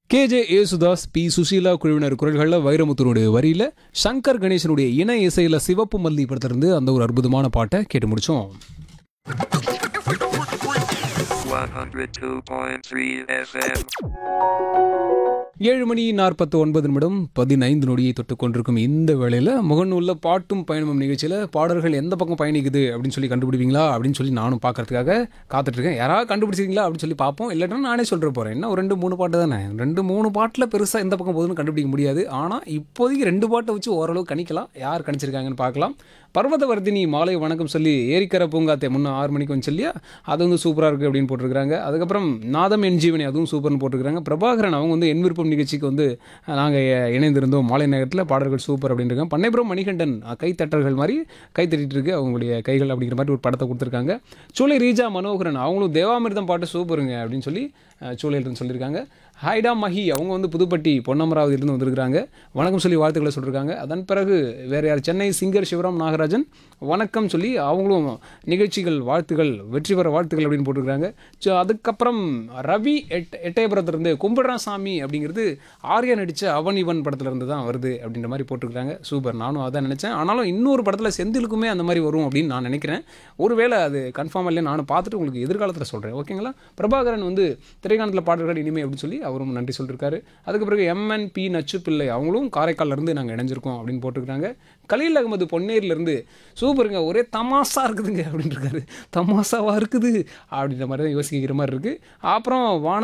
K J Yesudas B Susheela குழுவினர் குரல்களில் வைரமுத்துனுடைய வரியில சங்கர் கணேசனுடைய இணை இசையில சிவப்பு மல்லி படத்திலிருந்து அந்த ஒரு அற்புதமான பாட்டை கேட்டு முடிச்சோம் 102.3 FM. ஏழு மணி நாற்பத்தி ஒன்பது நிமிடம் பதினைந்து நொடியை தொட்டு கொண்டிருக்கும் இந்த வேளையில் முகநூல்ல பாட்டும் பயணமும் நிகழ்ச்சியில் பாடல்கள் எந்த பக்கம் பயணிக்குது அப்படின்னு சொல்லி கண்டுபிடிப்பீங்களா அப்படின்னு சொல்லி நானும் பார்க்கறதுக்காக காத்துட்டு இருக்கேன் யாராவது கண்டுபிடிச்சிருக்கீங்களா அப்படின்னு சொல்லி பார்ப்போம் இல்லைன்னா நானே சொல்கிற போகிறேன் என்ன ஒரு ரெண்டு மூணு பாட்டு தானே ரெண்டு மூணு பாட்டில் பெருசாக எந்த பக்கம் போகுதுன்னு கண்டுபிடிக்க முடியாது ஆனால் இப்போதைக்கு ரெண்டு பாட்டை வச்சு ஓரளவு கணிக்கலாம் யார் கணிச்சிருக்காங்கன்னு பார்க்கலாம் பர்வதவர்தினி மாலை வணக்கம் சொல்லி ஏரிக்கரை பூங்காத்தே முன்ன ஆறு மணிக்கு வந்து சொல்லியா அது வந்து சூப்பராக இருக்குது அப்படின்னு போட்டிருக்காங்க அதுக்கப்புறம் நாதம் என் ஜீவனி அதுவும் சூப்பர்னு போட்டிருக்காங்க பிரபாகரன் அவங்க வந்து என் விருப்பம் நிகழ்ச்சிக்கு வந்து நாங்கள் இணைந்திருந்தோம் மாலை நேரத்தில் பாடல்கள் சூப்பர் அப்படின்னு இருக்காங்க பண்ணைபுரம் மணிகண்டன் அஹ், கைத்தட்டல்கள் மாதிரி கை தட்டிட்டு இருக்கு அவங்களுடைய கைகள் அப்படிங்கிற மாதிரி ஒரு படத்தை கொடுத்துருக்காங்க சூளை ரீஜா மனோகரன் அவங்களும் தேவாமிர்தம் பாட்டு சூப்பருங்க அப்படின்னு சொல்லி அஹ், சூளையிலிருந்து சொல்லியிருக்காங்க ஹைடா மஹி அவங்க வந்து புதுப்பட்டி பொன்னமராவதியிலிருந்து வந்திருக்காங்க வணக்கம் சொல்லி வாழ்த்துக்களை சொல்லியிருக்காங்க அதன் பிறகு வேறு யார் சென்னை சிங்கர் சிவராம் நாகராஜன் வணக்கம் சொல்லி அவங்களும் நிகழ்ச்சிகள் வாழ்த்துகள் வெற்றி பெற வாழ்த்துக்கள் அப்படின்னு போட்டிருக்காங்க ஸோ அதுக்கப்புறம் ரவி எட் எட்டயபுரத்துலேருந்து கும்பிடுறான் சாமி அப்படிங்கிறது ஆர்யா நடித்த அவன் இவன் படத்துல இருந்து தான் வருது அப்படின்ற மாதிரி போட்டிருக்காங்க சூப்பர் நானும் அதான் நினச்சேன் ஆனாலும் இன்னொரு படத்தில் செந்திலுக்குமே அந்த மாதிரி வரும் அப்படின்னு நான் நினைக்கிறேன் ஒருவேளை அது கன்ஃபார்ம் இல்லையா நானும் பார்த்துட்டு உங்களுக்கு எதிர்காலத்தில் சொல்கிறேன் ஓகேங்களா பிரபாகரன் வந்து திரைக்காணத்தில் பாடல்கள் இனிமே அப்படின்னு சொல்லி அவரும் நன்றி சொல்லியிருக்காரு அதுக்கு பிறகு எம்என் பி நச்சு பிள்ளை அவங்களும் காரைக்கால்ல இருந்து நாங்கள் இணைஞ்சிருக்கோம் அப்படின்னு போட்டிருக்காங்க கலீல் அகமது பொன்னேரிலேருந்து சூப்பருங்க ஒரே தமாசா இருக்குதுங்க அப்படின்னு இருக்காரு தமாசாவாக இருக்குது அப்படின்ற மாதிரி தான் யோசிக்கிற மாதிரி இருக்குது அப்புறம் வான